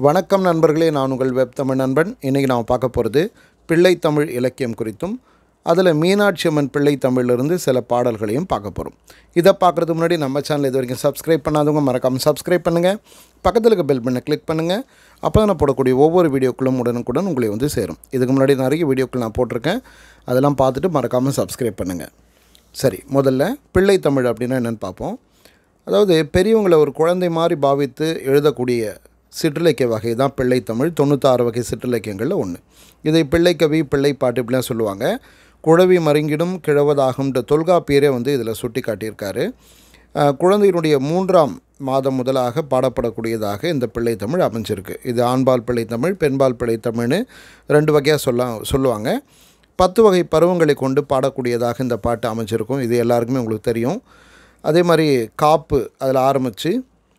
வணக்கம் நண்பர்களே நான் உங்கள் வெப் தமிழ் நண்பன் இன்றைக்கி நாம் பார்க்க போகிறது பிள்ளை தமிழ் இலக்கியம் குறித்தும் அதில் மீனாட்சி அம்மன் பிள்ளை தமிழிலிருந்து சில பாடல்களையும் பார்க்க போகிறோம் இதை பார்க்குறதுக்கு முன்னாடி நம்ம சேனல் இது வரைக்கும் சப்ஸ்கிரைப் பண்ணாதவங்க மறக்காமல் சப்ஸ்கிரைப் பண்ணுங்கள் பக்கத்தில் இருக்க பெல் பண்ணை கிளிக் பண்ணுங்கள் அப்போ தான் நான் போடக்கூடிய ஒவ்வொரு வீடியோக்களும் உடனுக்குடன் உங்களை வந்து சேரும் இதுக்கு முன்னாடி நிறைய வீடியோக்கள் நான் போட்டிருக்கேன் அதெல்லாம் பார்த்துட்டு மறக்காமல் சப்ஸ்கிரைப் பண்ணுங்கள் சரி முதல்ல பிள்ளை தமிழ் அப்படின்னா என்னென்னு பார்ப்போம் அதாவது பெரியவங்களை ஒரு குழந்தை மாதிரி பாவித்து எழுதக்கூடிய சிற்றிலக்கிய வகை தான் பிள்ளை தமிழ் தொண்ணூத்தாறு வகை சிற்றிலக்கியங்களில் ஒன்று இதை பிள்ளைக்கவி பிள்ளை பாட்டு இப்படிலாம் சொல்லுவாங்க குழவி மருங்கிடும் கிழவதாகும்ன்ற தொல்காப்பியரே வந்து இதில் சுட்டி காட்டியிருக்காரு அஹ், குழந்தையினுடைய மூன்றாம் மாதம் முதலாக பாடப்படக்கூடியதாக இந்த பிள்ளை தமிழ் அமைஞ்சிருக்கு இது ஆண்பால் பிள்ளை தமிழ் பெண்பால் பிள்ளை தமிழ்னு ரெண்டு வகையாக சொல்ல சொல்லுவாங்க பத்து வகை பருவங்களை கொண்டு பாடக்கூடியதாக இந்த பாட்டு அமைஞ்சிருக்கும் இது எல்லாருக்குமே உங்களுக்கு தெரியும் அதே மாதிரி காப்பு அதில் ஆரம்பித்து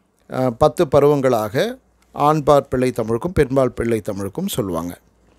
பத்து பருவங்களாக ஆண்பால் பிள்ளை தமிழுக்கும் பெண்பால் பிள்ளை தமிழுக்கும் சொல்லுவாங்க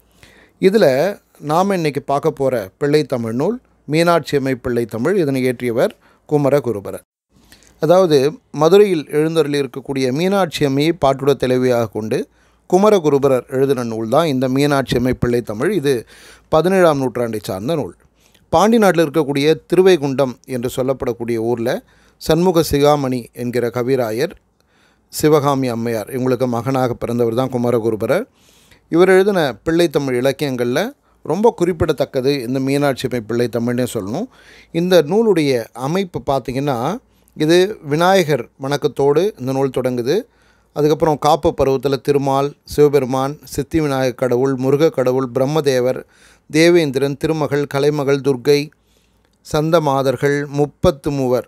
இதில் நாம் இன்னைக்கு பார்க்க போகிற பிள்ளை தமிழ் நூல் மீனாட்சி அம்மை பிள்ளை தமிழ் இதனை இயற்றியவர் குமர குருபரர் அதாவது மதுரையில் எழுந்தருளி இருக்கக்கூடிய மீனாட்சி அம்மையை பாட்டுட தலைவியாக கொண்டு குமரகுருபரர் எழுதின நூல் தான் இந்த மீனாட்சி அம்மை பிள்ளை தமிழ் இது பதினேழாம் நூற்றாண்டை சார்ந்த நூல் பாண்டி நாட்டில் இருக்கக்கூடிய திருவைகுண்டம் என்று சொல்லப்படக்கூடிய ஊரில் சண்முக சிகாமணி என்கிற கவிராயர் சிவகாமி அம்மையார் இவங்களுக்கு மகனாக பிறந்தவர் தான் குமரகுருபரர் இவர் எழுதின பிள்ளைத்தமிழ் இலக்கியங்களில் ரொம்ப குறிப்பிடத்தக்கது இந்த மீனாட்சி அம்மை பிள்ளைத்தமிழ்னே சொல்லணும் இந்த நூலுடைய அமைப்பு பார்த்திங்கன்னா இது விநாயகர் வணக்கத்தோடு இந்த நூல் தொடங்குது அதுக்கப்புறம் காப்பு பருவத்தில் திருமால் சிவபெருமான் சித்தி விநாயகர் கடவுள் முருக கடவுள் பிரம்மதேவர் தேவேந்திரன் திருமகள் கலைமகள் துர்க்கை சந்த மாதர்கள் முப்பத்து மூவர்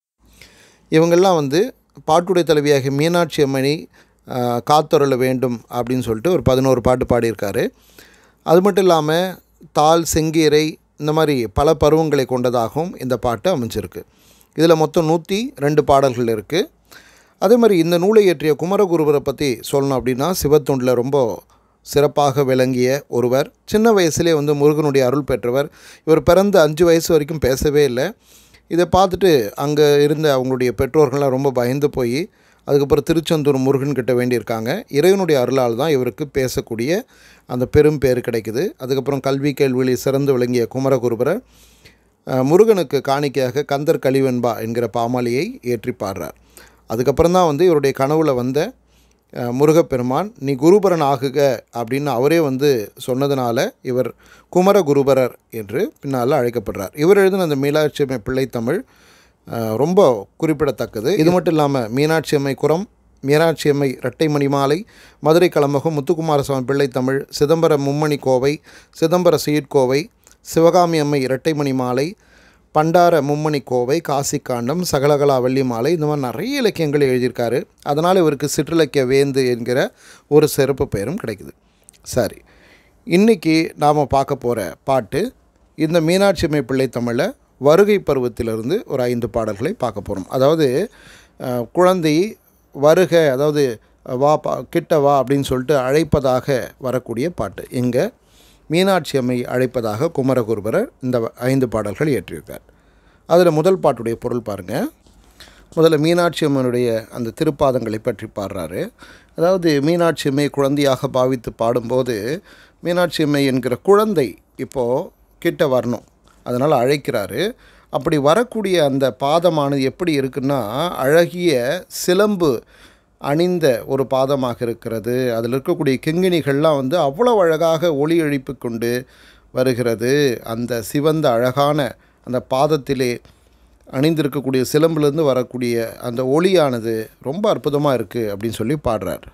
இவங்கெல்லாம் வந்து பாட்டுடை தலைவியாக மீனாட்சி அம்மனை ஆஹ், காத்தருள வேண்டும் அப்படின்னு சொல்லிட்டு ஒரு பதினோரு பாட்டு பாடியிருக்காரு அது மட்டும் இல்லாமல் தால் செங்கீரை இந்த மாதிரி பல பருவங்களை கொண்டதாகவும் இந்த பாட்டு அமைஞ்சிருக்கு இதில் மொத்தம் நூற்றி ரெண்டு பாடல்கள் இருக்குது அதே மாதிரி இந்த நூலை இயற்றிய குமரகுருவரை பற்றி சொல்லணும் அப்படின்னா சிவத்தொண்டில் ரொம்ப சிறப்பாக விளங்கிய ஒருவர் சின்ன வயசுலே வந்து முருகனுடைய அருள் பெற்றவர் இவர் பிறந்த அஞ்சு வயசு வரைக்கும் பேசவே இல்லை இதை பார்த்துட்டு அங்கே இருந்த அவங்களுடைய பெற்றோர்கள்லாம் ரொம்ப பயந்து போய் அதுக்கப்புறம் திருச்செந்தூர் முருகன் கிட்ட வேண்டியிருக்காங்க இறைவனுடைய அருளால் தான் இவருக்கு பேசக்கூடிய அந்த பெரும் பேர் கிடைக்குது அதுக்கப்புறம் கல்வி கேள்வியில் சிறந்து விளங்கிய குமரகுருபரர் அஹ், முருகனுக்கு காணிக்கையாக கந்தர் கலிவெண்பா என்கிற பாமாலியை ஏற்றி பாடுறார் அதுக்கப்புறம் தான் வந்து இவருடைய கனவுல வந்த அஹ், முருகப்பெருமான் நீ குருபரன் ஆகுக அப்படின்னு அவரே வந்து சொன்னதுனால இவர் குமர குருபரர் என்று பின்னால் அழைக்கப்படுறார் இவர் எழுதின அந்த மீனாட்சி அம்மை பிள்ளை தமிழ் அஹ், ரொம்ப குறிப்பிடத்தக்கது இது மட்டும் இல்லாமல் மீனாட்சி அம்மை குரம் மீனாட்சி அம்மை இரட்டை மணிமாலை மதுரை கலம்பகம் முத்துக்குமாரசுவாமி பிள்ளை தமிழ் சிதம்பரம் மும்மணி கோவை சிதம்பர சீட்கோவை சிவகாமி அம்மை இரட்டைமணி மாலை பண்டார மும்மணி கோவை காசிக்காண்டம் சகலகலா வள்ளி மாலை இந்த மாதிரி நிறைய இலக்கியங்கள் எழுதியிருக்காரு அதனால் இவருக்கு சிற்றிலக்கிய வேந்து என்கிற ஒரு சிறப்பு பெயரும் கிடைக்குது சரி இன்றைக்கி நாம் பார்க்க போகிற பாட்டு இந்த மீனாட்சி அம்மை பிள்ளை தமிழில் வருகை பருவத்திலிருந்து ஒரு ஐந்து பாடல்களை பார்க்க போகிறோம் அதாவது அஹ், குழந்தை வருக அதாவது வா பா கிட்ட வா அப்படின்னு சொல்லிட்டு அழைப்பதாக வரக்கூடிய பாட்டு இங்கே மீனாட்சி அம்மை அழைப்பதாக குமரகுருபரர் இந்த ஐந்து பாடல்கள் இயற்றியிருக்கார் அதில் முதல் பாட்டுடைய பொருள் பாருங்கள் முதல்ல மீனாட்சி அம்மனுடைய அந்த திருப்பாதங்களை பற்றி பாடுறாரு அதாவது மீனாட்சி அம்மை குழந்தையாக பாவித்து பாடும்போது மீனாட்சி அம்மை என்கிற குழந்தை இப்போது கிட்ட வரணும் அதனால் அழைக்கிறாரு அப்படி வரக்கூடிய அந்த பாதமானது எப்படி இருக்குன்னா அழகிய சிலம்பு அணிந்த ஒரு பாதமாக இருக்கிறது அதில் இருக்கக்கூடிய கிங்கிணிகள்லாம் வந்து அவ்வளோ அழகாக ஒளி எழுப்பி கொண்டு வருகிறது அந்த சிவந்த அழகான அந்த பாதத்திலே அணிந்திருக்கக்கூடிய சிலம்புலேருந்து வரக்கூடிய அந்த ஒளியானது ரொம்ப அற்புதமாக இருக்குது அப்படின்னு சொல்லி பாடுறார்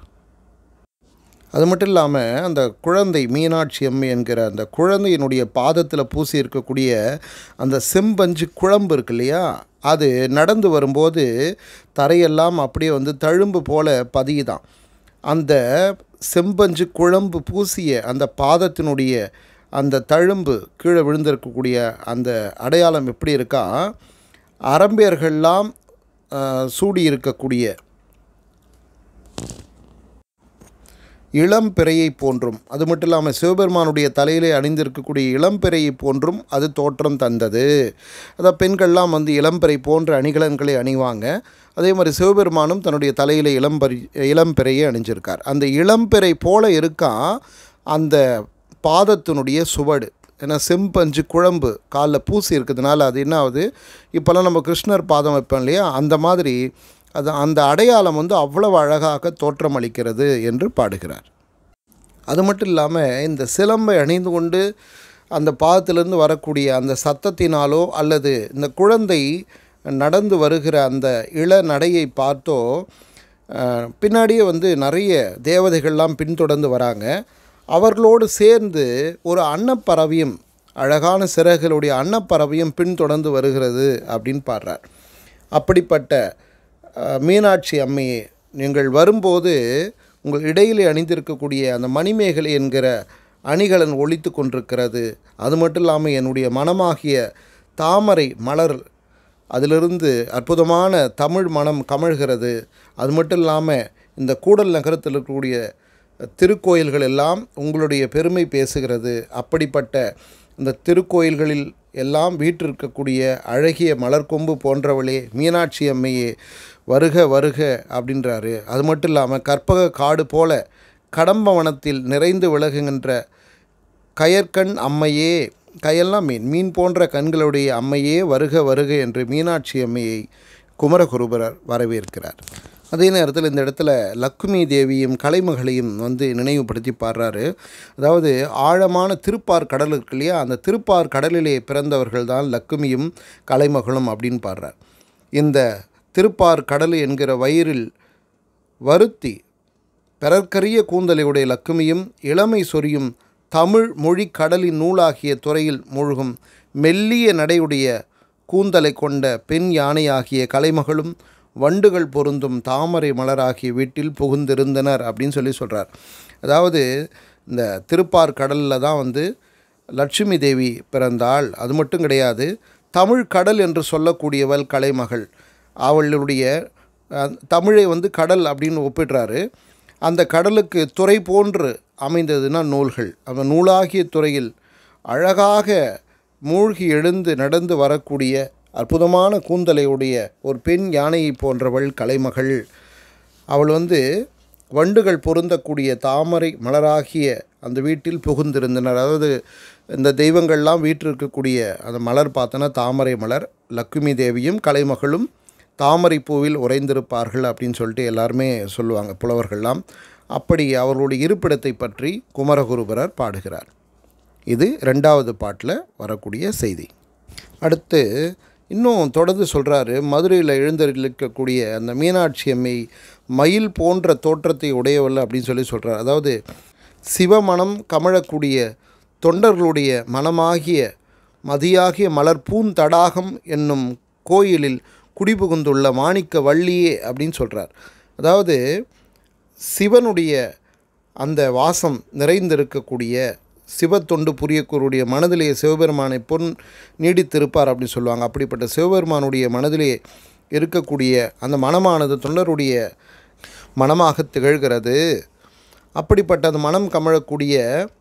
அது மட்டும் இல்லாமல் அந்த குழந்தை மீனாட்சி அம்மை என்கிற அந்த குழந்தையினுடைய பாதத்தில் பூசி இருக்கக்கூடிய அந்த செம்பஞ்சு குழம்பு இருக்கு இல்லையா அது நடந்து வரும்போது தரையெல்லாம் அப்படியே வந்து தழும்பு போல பதியுதான் அந்த செம்பஞ்சு குழம்பு பூசிய அந்த பாதத்தினுடைய அந்த தழும்பு கீழே விழுந்திருக்கக்கூடிய அந்த அடையாளம் எப்படி இருக்கா அரம்பியர்கள்லாம் ஆஹ், சூடி இருக்கக்கூடிய இளம்பிறையை போன்றும் அது மட்டும் இல்லாமல் சிவபெருமானுடைய தலையிலே அணிந்திருக்கக்கூடிய இளம்பிறையை போன்றும் அது தோற்றம் தந்தது அதாவது பெண்கள்லாம் வந்து இளம்பிறை போன்ற அணிகலன்களை அணிவாங்க அதே மாதிரி சிவபெருமானும் தன்னுடைய தலையில் இளம்பரி இளம்பிறையை அணிஞ்சிருக்கார் அந்த இளம்பிறை போல இருக்கான் அந்த பாதத்தினுடைய சுவடு ஏன்னா செம்பஞ்சு குழம்பு காலில் பூசி இருக்கிறதுனால அது என்ன ஆகுது இப்போல்லாம் நம்ம கிருஷ்ணர் பாதம் வைப்போம் இல்லையா அந்த மாதிரி அது அந்த அடையாளம் வந்து அவ்வளவு அழகாக தோற்றம் அளிக்கிறது என்று பாடுகிறார் அது மட்டும் இல்லாமல் இந்த சிலம்பை அணிந்து கொண்டு அந்த பாதத்திலிருந்து வரக்கூடிய அந்த சத்தத்தினாலோ அல்லது இந்த குழந்தை நடந்து வருகிற அந்த இள நடையை பார்த்தோ அஹ், பின்னாடியே வந்து நிறைய தேவதைகள்லாம் பின்தொடர்ந்து வராங்க அவர்களோடு சேர்ந்து ஒரு அன்னப்பறவையும் அழகான சிறகுகளுடைய அன்னப்பறவையும் பின்தொடர்ந்து வருகிறது அப்படின்னு பாடுறார் அப்படிப்பட்ட அஹ், மீனாட்சி அம்மையே நீங்கள் வரும்போது உங்கள் இடையிலே அணிந்திருக்கக்கூடிய அந்த மணிமேகலை என்கிற அணிகலன் ஒலித்து கொண்டிருக்கிறது அது மட்டும் இல்லாமல் என்னுடைய மனமாகிய தாமரை மலர் அதிலிருந்து அற்புதமான தமிழ் மனம் கமழ்கிறது அது மட்டும் இல்லாமல் இந்த கூடல் நகரத்தில் இருக்கக்கூடிய திருக்கோயில்கள் எல்லாம் உங்களுடைய பெருமை பேசுகிறது அப்படிப்பட்ட இந்த திருக்கோயில்களில் எல்லாம் வீற்றிருக்கக்கூடிய அழகிய மலர்கொம்பு போன்றவளே மீனாட்சி அம்மையே வருக வருக அப்படின்றாரு அது மட்டும் இல்லாமல் கற்பக காடு போல கடம்பவனத்தில் நிறைந்து விலகுகின்ற கயற்கண் அம்மையே கயல்லாம் மீன் மீன் போன்ற கண்களுடைய அம்மையே வருக வருக என்று மீனாட்சி அம்மையை குமரகுருபரர் வரவேற்கிறார் அதே நேரத்தில் இந்த இடத்துல லக்குமி தேவியும் கலைமகளையும் வந்து நினைவுபடுத்தி பாடுறாரு அதாவது ஆழமான திருப்பார் கடல் இருக்கு இல்லையா அந்த திருப்பார் கடலிலே பிறந்தவர்கள் தான் லக்குமியும் கலைமகளும் அப்படின்னு பாடுறார் இந்த திருப்பார் கடல் என்கிற வயிறில் வருத்தி பிறர்க்கரிய கூந்தலையுடைய லக்குமியும் இளமை சொரியும் தமிழ் மொழி கடலின் நூலாகிய துறையில் மூழ்கும் மெல்லிய நடையுடைய கூந்தலை கொண்ட பெண் யானையாகிய கலைமகளும் வண்டுகள் பொருந்தும் தாமரை மலராகிய வீட்டில் புகுந்திருந்தனர் அப்படின்னு சொல்லி சொல்கிறார் அதாவது இந்த திருப்பார் கடலில் தான் வந்து லட்சுமி தேவி பிறந்தாள் அது மட்டும் கிடையாது தமிழ் கடல் என்று சொல்லக்கூடியவள் கலைமகள் அவளுடைய அஹ், தமிழை வந்து கடல் அப்படின்னு ஒப்பிடுறாரு அந்த கடலுக்கு துறை போன்று அமைந்ததுன்னா நூல்கள் அந்த நூலாகிய துறையில் அழகாக மூழ்கி எழுந்து நடந்து வரக்கூடிய அற்புதமான கூந்தலையுடைய ஒரு பெண் யானையை போன்றவள் கலைமகள் அவள் வந்து வண்டுகள் பொருந்தக்கூடிய தாமரை மலராகிய அந்த வீட்டில் புகுந்திருந்தனர் அதாவது இந்த தெய்வங்கள்லாம் வீற்றிருக்கக்கூடிய அந்த மலர் பார்த்தோன்னா தாமரை மலர் லக்குமி தேவியும் கலைமகளும் தாமரை பூவில் உறைந்திருப்பார்கள் அப்படின்னு சொல்லிட்டு எல்லாருமே சொல்லுவாங்க புலவர்கள்லாம் அப்படி அவர்களுடைய இருப்பிடத்தை பற்றி குமரகுருபரர் பாடுகிறார் இது ரெண்டாவது பாட்டில் வரக்கூடிய செய்தி அடுத்து இன்னும் தொடர்ந்து சொல்கிறாரு மதுரையில் எழுந்தருளிக்கக்கூடிய அந்த மீனாட்சி அம்மை மயில் போன்ற தோற்றத்தை உடையவள் அப்படின்னு சொல்லி சொல்கிறார் அதாவது சிவமனம் கமழக்கூடிய தொண்டர்களுடைய மனமாகிய மதியாகிய மலர் பூந்தடாகம் என்னும் கோயிலில் குடிபுகுந்துள்ள மாணிக்க வள்ளியே அப்படின்னு சொல்கிறார் அதாவது சிவனுடைய அந்த வாசம் நிறைந்திருக்கக்கூடிய சிவத்தொண்டு புரியக்கூடிய மனதிலே சிவபெருமானை பொன் நீடித்திருப்பார் அப்படின்னு சொல்லுவாங்க அப்படிப்பட்ட சிவபெருமானுடைய மனதிலே இருக்கக்கூடிய அந்த மனமானது தொண்டருடைய மனமாக திகழ்கிறது அப்படிப்பட்ட அந்த மனம் கமழக்கூடிய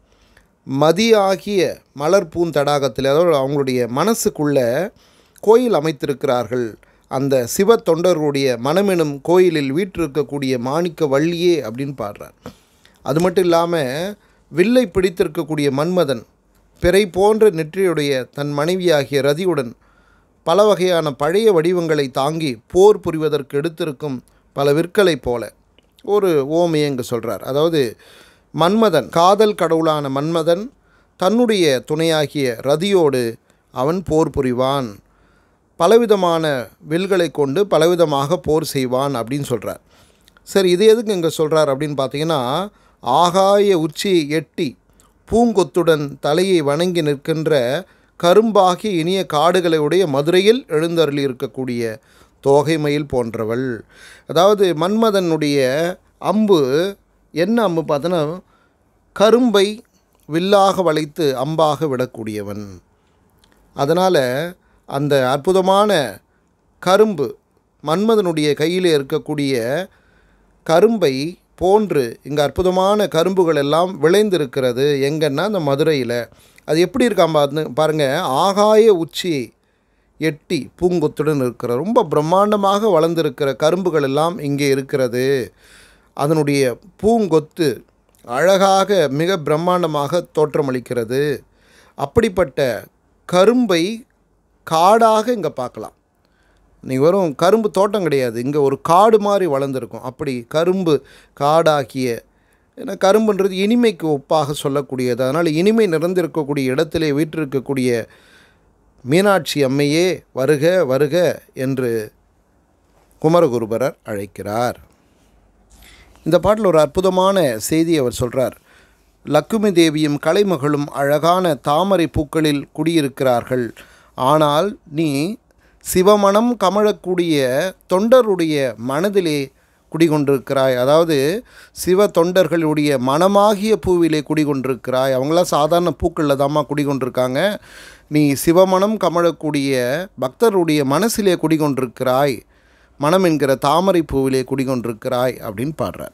மதியாகிய மலர் பூந்தடாகத்தில் அதாவது அவங்களுடைய மனசுக்குள்ள கோயில் அமைத்திருக்கிறார்கள் அந்த சிவ தொண்டர்களுடைய மனமெனும் கோயிலில் வீற்றிருக்கக்கூடிய மாணிக்க வள்ளியே அப்படின்னு பாடுறார் அது மட்டும் இல்லாமல் வில்லை பிடித்திருக்கக்கூடிய மன்மதன் பிறை போன்ற நெற்றியுடைய தன் மனைவியாகிய ரதியுடன் பல வகையான பழைய வடிவங்களை தாங்கி போர் புரிவதற்கு எடுத்திருக்கும் பல விற்களை போல ஒரு ஓமையை இங்கு சொல்கிறார் அதாவது மன்மதன் காதல் கடவுளான மன்மதன் தன்னுடைய துணையாகிய ரதியோடு அவன் போர் புரிவான் பலவிதமான வில்களை கொண்டு பலவிதமாக போர் செய்வான் அப்படின்னு சொல்கிறார் சரி இது எதுக்கு இங்கே சொல்கிறார் அப்படின்னு பார்த்தீங்கன்னா ஆகாய உச்சியை எட்டி பூங்கொத்துடன் தலையை வணங்கி நிற்கின்ற கரும்பாகி இனிய காடுகளை உடைய மதுரையில் எழுந்தருளி இருக்கக்கூடிய தோகைமயில் போன்றவள் அதாவது மன்மதனுடைய அம்பு என்ன அம்பு பார்த்தோன்னா கரும்பை வில்லாக வளைத்து அம்பாக விடக்கூடியவன் அதனால் அந்த அற்புதமான கரும்பு மன்மதனுடைய கையில் இருக்கக்கூடிய கரும்பை போன்று இங்கே அற்புதமான கரும்புகள் எல்லாம் விளைந்திருக்கிறது எங்கன்னா இந்த மதுரையில் அது எப்படி இருக்கான் பாரு பாருங்கள் ஆகாய உச்சி எட்டி பூங்கொத்துடன் இருக்கிற ரொம்ப பிரம்மாண்டமாக வளர்ந்திருக்கிற கரும்புகள் எல்லாம் இங்கே இருக்கிறது அதனுடைய பூங்கொத்து அழகாக மிக பிரம்மாண்டமாக தோற்றமளிக்கிறது அப்படிப்பட்ட கரும்பை காடாக இங்கே பார்க்கலாம் நீங்கள் வெறும் கரும்பு தோட்டம் கிடையாது இங்கே ஒரு காடு மாதிரி வளர்ந்துருக்கும் அப்படி கரும்பு காடாக்கிய ஏன்னா கரும்புன்றது இனிமைக்கு ஒப்பாக சொல்லக்கூடியது அதனால் இனிமை நிறைந்திருக்கக்கூடிய இடத்திலே வீற்றிருக்கக்கூடிய மீனாட்சி அம்மையே வருக வருக என்று குமரகுருபரர் அழைக்கிறார் இந்த பாட்டில் ஒரு அற்புதமான செய்தி அவர் சொல்கிறார் லக்குமி தேவியும் கலைமகளும் அழகான தாமரை பூக்களில் குடியிருக்கிறார்கள் ஆனால் நீ சிவமணம் கமழக்கூடிய தொண்டருடைய மனதிலே குடிகொண்டிருக்கிறாய் அதாவது சிவ தொண்டர்களுடைய மனமாகிய பூவிலே குடிகொண்டிருக்கிறாய் அவங்களாம் சாதாரண பூக்களில் தாம்மா குடிகொண்டிருக்காங்க நீ சிவமணம் கமழக்கூடிய பக்தருடைய மனசிலே குடிகொண்டிருக்கிறாய் மனம் என்கிற தாமரை பூவிலே குடிகொண்டிருக்கிறாய் அப்படின்னு பாடுறார்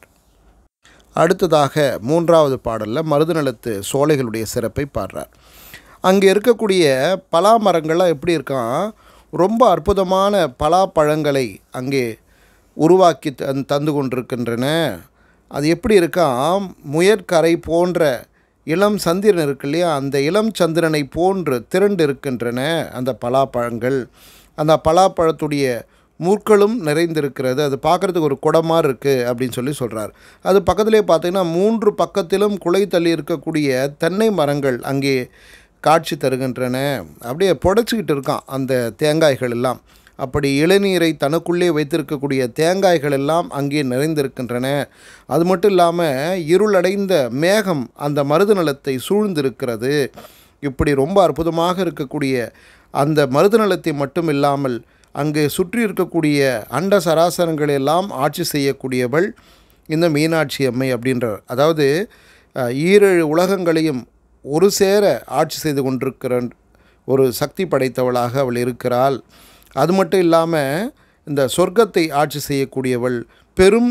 அடுத்ததாக மூன்றாவது பாடலில் மருதநலத்து சோலைகளுடைய சிறப்பை பாடுறார் அங்கே இருக்கக்கூடிய பலா மரங்கள்லாம் எப்படி இருக்கான் ரொம்ப அற்புதமான பலாப்பழங்களை அங்கே உருவாக்கி தந் தந்து கொண்டிருக்கின்றன அது எப்படி இருக்கான் முயற்கரை போன்ற இளம் சந்திரன் இருக்கு இல்லையா அந்த இளம் சந்திரனை போன்று திரண்டு இருக்கின்றன அந்த பலாப்பழங்கள் அந்த பலாப்பழத்துடைய முற்களும் நிறைந்திருக்கிறது அது பார்க்குறதுக்கு ஒரு குடமாக இருக்குது அப்படின்னு சொல்லி சொல்கிறார் அது பக்கத்திலே பார்த்தீங்கன்னா மூன்று பக்கத்திலும் குலை தள்ளி இருக்கக்கூடிய தென்னை மரங்கள் அங்கே காட்சி தருகின்றன அப்படியே புடைச்சிக்கிட்டு இருக்கான் அந்த தேங்காய்கள் எல்லாம் அப்படி இளநீரை தனக்குள்ளே வைத்திருக்கக்கூடிய தேங்காய்கள் எல்லாம் அங்கே நிறைந்திருக்கின்றன அது மட்டும் இல்லாமல் இருளடைந்த மேகம் அந்த மருது நிலத்தை சூழ்ந்திருக்கிறது இப்படி ரொம்ப அற்புதமாக இருக்கக்கூடிய அந்த மருது நிலத்தை மட்டும் இல்லாமல் அங்கு சுற்றி இருக்கக்கூடிய அண்ட சராசரங்களை எல்லாம் ஆட்சி செய்யக்கூடியவள் இந்த மீனாட்சி அம்மை அப்படின்றார் அதாவது அஹ், ஈரேழு உலகங்களையும் ஒரு சேர ஆட்சி செய்து கொண்டிருக்கிற ஒரு சக்தி படைத்தவளாக அவள் இருக்கிறாள் அது மட்டும் இல்லாமல் இந்த சொர்க்கத்தை ஆட்சி செய்யக்கூடியவள் பெரும்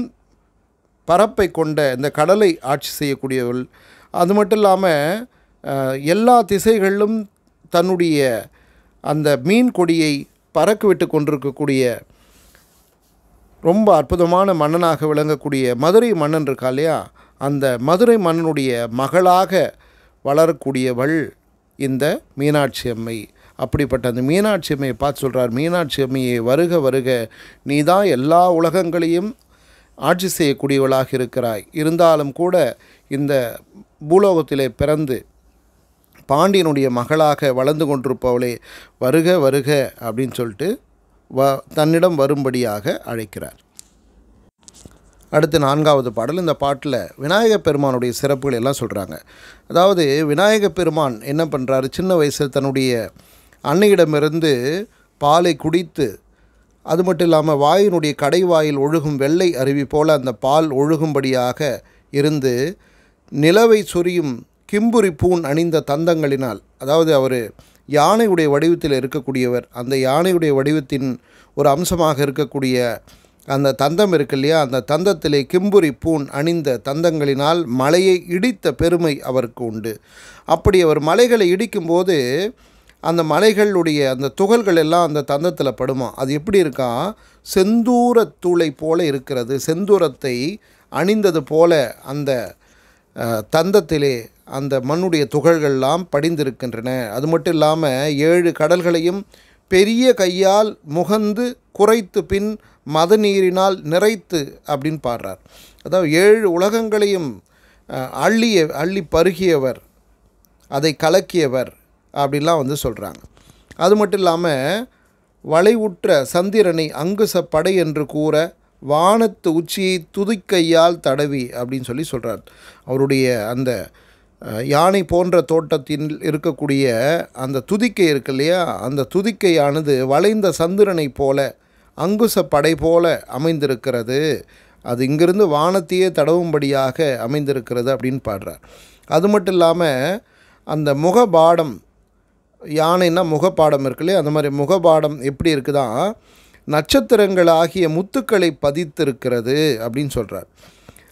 பரப்பை கொண்ட இந்த கடலை ஆட்சி செய்யக்கூடியவள் அது மட்டும் இல்லாமல் எல்லா திசைகளிலும் தன்னுடைய அந்த மீன் கொடியை பறக்க விட்டு கொண்டிருக்கக்கூடிய ரொம்ப அற்புதமான மன்னனாக விளங்கக்கூடிய மதுரை மன்னன் இருக்கா இல்லையா அந்த மதுரை மன்னனுடைய மகளாக வளரக்கூடியவள் இந்த மீனாட்சி அம்மை அப்படிப்பட்ட அந்த மீனாட்சி அம்மையை பார்த்து சொல்கிறார் மீனாட்சி அம்மையை வருக வருக நீ தான் எல்லா உலகங்களையும் ஆட்சி செய்யக்கூடியவளாக இருக்கிறாய் இருந்தாலும் கூட இந்த பூலோகத்திலே பிறந்து பாண்டியனுடைய மகளாக வளர்ந்து கொண்டிருப்பவளே வருக வருக அப்படின்னு சொல்லிட்டு வ தன்னிடம் வரும்படியாக அழைக்கிறார் அடுத்து நான்காவது பாடல் இந்த பாட்டில் விநாயகப் பெருமானுடைய சிறப்புகள் எல்லாம் சொல்கிறாங்க அதாவது விநாயகப் பெருமான் என்ன பண்ணுறாரு சின்ன வயசில் தன்னுடைய அன்னையிடமிருந்து பாலை குடித்து அது மட்டும் இல்லாமல் வாயினுடைய கடைவாயில் ஒழுகும் வெள்ளை அருவி போல அந்த பால் ஒழுகும்படியாக இருந்து நிலவை சொரியும் கிம்புரி பூன் அணிந்த தந்தங்களினால் அதாவது அவர் யானையுடைய வடிவத்தில் இருக்கக்கூடியவர் அந்த யானையுடைய வடிவத்தின் ஒரு அம்சமாக இருக்கக்கூடிய அந்த தந்தம் இருக்கு இல்லையா அந்த தந்தத்திலே கிம்புரி பூன் அணிந்த தந்தங்களினால் மலையை இடித்த பெருமை அவருக்கு உண்டு அப்படி அவர் மலைகளை இடிக்கும்போது அந்த மலைகளுடைய அந்த துகள்கள் எல்லாம் அந்த தந்தத்தில் படுமா அது எப்படி இருக்கா செந்தூரத் தூளை போல இருக்கிறது செந்தூரத்தை அணிந்தது போல அந்த அஹ், தந்தத்திலே அந்த மண்ணுடைய துகள்கள்லாம் படிந்திருக்கின்றன அது மட்டும் இல்லாமல் ஏழு கடல்களையும் பெரிய கையால் முகந்து குறைத்து பின் மத நீரினால் நிறைத்து அப்படின்னு பாடுறார் அதாவது ஏழு உலகங்களையும் அஹ், அள்ளிய அள்ளி பருகியவர் அதை கலக்கியவர் அப்படிலாம் வந்து சொல்கிறாங்க அது மட்டும் இல்லாமல் வளைவுற்ற சந்திரனை அங்குச படை என்று கூற வானத்து உச்சியை துதிக்கையால் தடவி அப்படின்னு சொல்லி சொல்கிறார் அவருடைய அந்த அஹ், யானை போன்ற தோட்டத்தில் இருக்கக்கூடிய அந்த துதிக்கை இருக்கு இல்லையா அந்த துதிக்கையானது வளைந்த சந்திரனை போல அங்குச படை போல அமைந்திருக்கிறது அது இங்கிருந்து வானத்தையே தடவும்படியாக அமைந்திருக்கிறது அப்படின்னு பாடுறார் அது மட்டும் இல்லாமல் அந்த முகபாடம் யானைன்னா முகப்பாடம் இருக்கு இல்லையா அந்த மாதிரி முகபாடம் எப்படி இருக்குதான் நட்சத்திரங்கள் ஆகிய முத்துக்களை பதித்திருக்கிறது அப்படின்னு சொல்கிறார்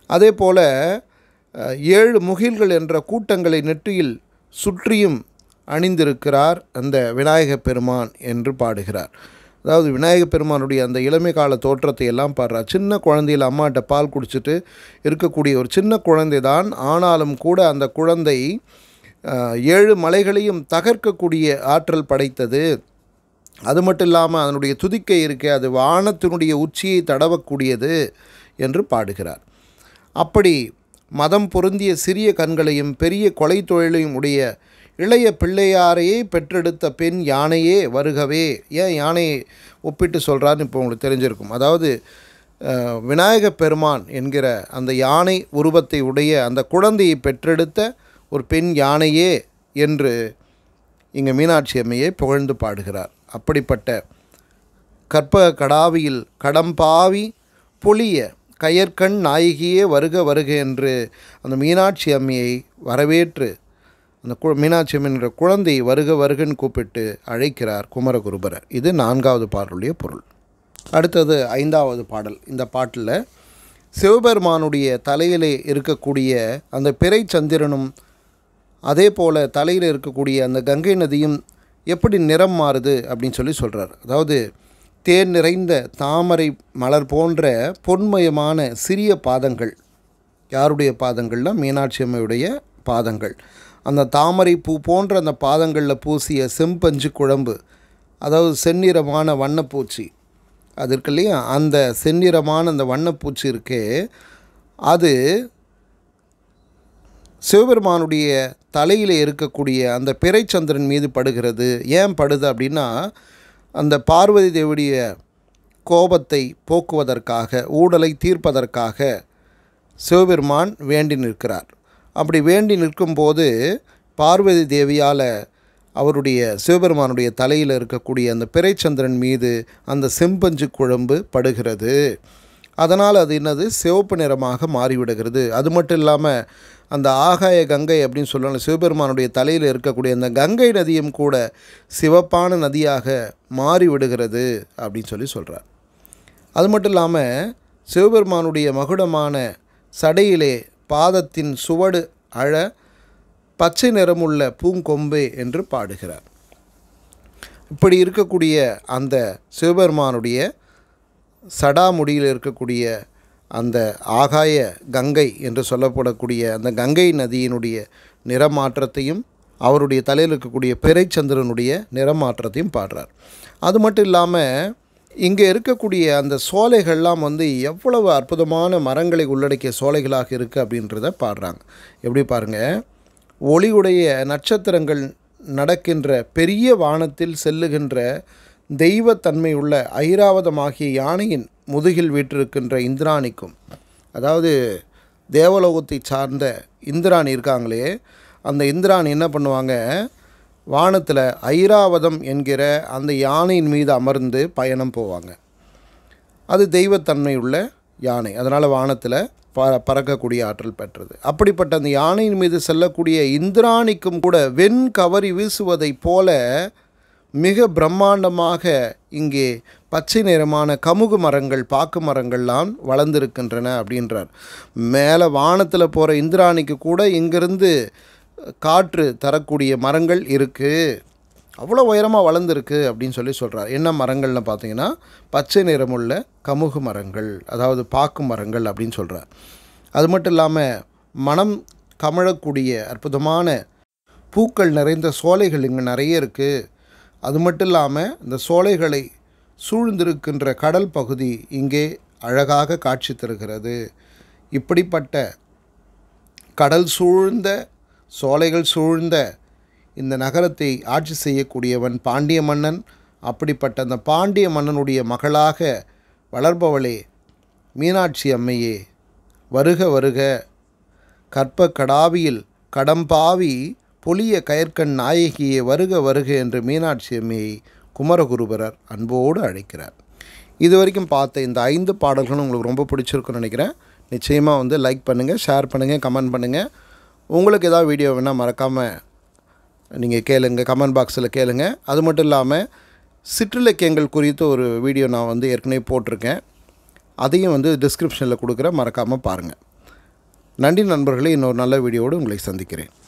அதே போல் அஹ், ஏழு முகில்கள் என்ற கூட்டங்களை நெற்றியில் சுற்றியும் அணிந்திருக்கிறார் அந்த விநாயகப் பெருமான் என்று பாடுகிறார் அதாவது விநாயகப் பெருமானுடைய அந்த இளமை கால தோற்றத்தை எல்லாம் பாடுறார் சின்ன குழந்தையில் அம்மாட்ட பால் குடிச்சிட்டு இருக்கக்கூடிய ஒரு சின்ன குழந்தை தான் ஆனாலும் கூட அந்த குழந்தை அஹ், ஏழு மலைகளையும் தகர்க்கக்கூடிய ஆற்றல் படைத்தது அது மட்டும் இல்லாமல் அதனுடைய துதிக்கை இருக்கே அது வானத்தினுடைய உச்சியை தடவக்கூடியது என்று பாடுகிறார் அப்படி மதம் பொருந்திய சிறிய கண்களையும் பெரிய கொலை தொழிலையும் உடைய இளைய பிள்ளையாரையே பெற்றெடுத்த பெண் யானையே வருகவே ஏன் யானையை ஒப்பிட்டு சொல்கிறான்னு இப்போ உங்களுக்கு தெரிஞ்சிருக்கும் அதாவது அஹ், விநாயகப் பெருமான் என்கிற அந்த யானை உருவத்தை உடைய அந்த குழந்தையை பெற்றெடுத்த ஒரு பெண் யானையே என்று இங்கே மீனாட்சி அம்மையை புகழ்ந்து பாடுகிறார் அப்படிப்பட்ட கற்பக கடாவியில் கடம்பாவி பொலிய கயற்கண் நாயகியே வருக வருக என்று அந்த மீனாட்சி அம்மையை வரவேற்று அந்த கு மீனாட்சி அம்மன்ற குழந்தை வருக வருகன்னு கூப்பிட்டு அழைக்கிறார் குமரகுருபரர் இது நான்காவது பாடலுடைய பொருள் அடுத்தது ஐந்தாவது பாடல் இந்த பாட்டில் சிவபெருமானுடைய தலையிலே இருக்கக்கூடிய அந்த பிறை சந்திரனும் அதே போல் தலையில் இருக்கக்கூடிய அந்த கங்கை நதியும் எப்படி நிறம் மாறுது அப்படின்னு சொல்லி சொல்கிறார் அதாவது தேன் நிறைந்த தாமரை மலர் போன்ற பொன்மயமான சிறிய பாதங்கள் யாருடைய பாதங்கள்லாம் மீனாட்சி அம்மையுடைய பாதங்கள் அந்த தாமரை பூ போன்ற அந்த பாதங்களில் பூசிய செம்பஞ்சு குழம்பு அதாவது செந்நிறமான வண்ணப்பூச்சி அது இருக்கு இல்லையா அந்த செந்நிறமான அந்த வண்ணப்பூச்சி இருக்கே அது சிவபெருமானுடைய தலையில் இருக்கக்கூடிய அந்த பிறைச்சந்திரன் மீது படுகிறது ஏன் படுது அப்படின்னா அந்த பார்வதி தேவியுடைய கோபத்தை போக்குவதற்காக ஊடலை தீர்ப்பதற்காக சிவபெருமான் வேண்டி நிற்கிறார் அப்படி வேண்டி நிற்கும்போது பார்வதி தேவியால் அவருடைய சிவபெருமானுடைய தலையில் இருக்கக்கூடிய அந்த பிறைச்சந்திரன் மீது அந்த செம்பஞ்சு குழம்பு படுகிறது அதனால் அது என்னது சிவப்பு நிறமாக மாறிவிடுகிறது அது மட்டும் இல்லாமல் அந்த ஆகாய கங்கை அப்படின்னு சொல்லுவாங்க சிவபெருமானுடைய தலையில் இருக்கக்கூடிய அந்த கங்கை நதியும் கூட சிவப்பான நதியாக மாறிவிடுகிறது அப்படின்னு சொல்லி சொல்கிறார் அது மட்டும் இல்லாமல் சிவபெருமானுடைய மகுடமான சடையிலே பாதத்தின் சுவடு அழ பச்சை நிறமுள்ள பூங்கொம்பே என்று பாடுகிறார் இப்படி இருக்கக்கூடிய அந்த சிவபெருமானுடைய சடாமுடியில் இருக்கக்கூடிய அந்த ஆகாய கங்கை என்று சொல்லப்படக்கூடிய அந்த கங்கை நதியினுடைய நிறமாற்றத்தையும் அவருடைய தலையில் இருக்கக்கூடிய பிறைச்சந்திரனுடைய நிறமாற்றத்தையும் பாடுறார் அது மட்டும் இல்லாமல் இங்கே இருக்கக்கூடிய அந்த சோலைகள்லாம் வந்து எவ்வளவு அற்புதமான மரங்களை உள்ளடக்கிய சோலைகளாக இருக்குது அப்படின்றத பாடுறாங்க எப்படி பாருங்கள் ஒளியுடைய நட்சத்திரங்கள் நடக்கின்ற பெரிய வானத்தில் செல்லுகின்ற தெய்வத்தன்மை உள்ள ஐராவதமாகிய யானையின் முதுகில் வீற்றிருக்கின்ற இந்திராணிக்கும் அதாவது தேவலோகத்தை சார்ந்த இந்திராணி இருக்காங்களே அந்த இந்திராணி என்ன பண்ணுவாங்க வானத்தில் ஐராவதம் என்கிற அந்த யானையின் மீது அமர்ந்து பயணம் போவாங்க அது தெய்வத்தன்மை உள்ள யானை அதனால் வானத்தில் ப பறக்கக்கூடிய ஆற்றல் பெற்றது அப்படிப்பட்ட அந்த யானையின் மீது செல்லக்கூடிய இந்திராணிக்கும் கூட வெண் கவரி வீசுவதைப் போல மிக பிரம்மாண்டமாக இங்கே பச்சை நிறமான கமுகு மரங்கள் பாக்கு மரங்கள்லாம் வளர்ந்திருக்கின்றன அப்படின்றார் மேலே வானத்தில் போகிற இந்திராணிக்கு கூட இங்கிருந்து காற்று தரக்கூடிய மரங்கள் இருக்குது அவ்வளோ உயரமாக வளர்ந்துருக்கு அப்படின்னு சொல்லி சொல்கிறார் என்ன மரங்கள்னு பார்த்தீங்கன்னா பச்சை நிறமுள்ள கமுகு மரங்கள் அதாவது பாக்கு மரங்கள் அப்படின்னு சொல்கிறார் அது மட்டும் இல்லாமல் மனம் கமழக்கூடிய அற்புதமான பூக்கள் நிறைந்த சோலைகள் இங்கே நிறைய இருக்குது அது மட்டும் இல்லாமல் இந்த சோலைகளை சூழ்ந்திருக்கின்ற கடல் பகுதி இங்கே அழகாக காட்சி தருகிறது இப்படிப்பட்ட கடல் சூழ்ந்த சோலைகள் சூழ்ந்த இந்த நகரத்தை ஆட்சி செய்யக்கூடியவன் பாண்டிய மன்னன் அப்படிப்பட்ட அந்த பாண்டிய மன்னனுடைய மகளாக வளர்பவளே மீனாட்சி அம்மையே வருக வருக கற்ப கடாவியில் கடம்பாவி பொலிய கயற்கண் நாயகியே வருக வருக என்று மீனாட்சி அம்மையை குமரகுருபரர் அன்போடு அழைக்கிறார் இது வரைக்கும் பார்த்த இந்த ஐந்து பாடல்களும் உங்களுக்கு ரொம்ப பிடிச்சிருக்குன்னு நினைக்கிறேன் நிச்சயமாக வந்து லைக் பண்ணுங்கள் ஷேர் பண்ணுங்கள் கமெண்ட் பண்ணுங்கள் உங்களுக்கு ஏதாவது வீடியோ வேணால் மறக்காமல் நீங்கள் கேளுங்க கமெண்ட் பாக்ஸில் கேளுங்க அது மட்டும் இல்லாமல் சிற்றிலக்கியங்கள் குறித்த ஒரு வீடியோ நான் வந்து ஏற்கனவே போட்டிருக்கேன் அதையும் வந்து டிஸ்கிரிப்ஷனில் கொடுக்குறேன் மறக்காமல் பாருங்கள் நன்றி நண்பர்களே இன்னொரு நல்ல வீடியோடு உங்களை சந்திக்கிறேன்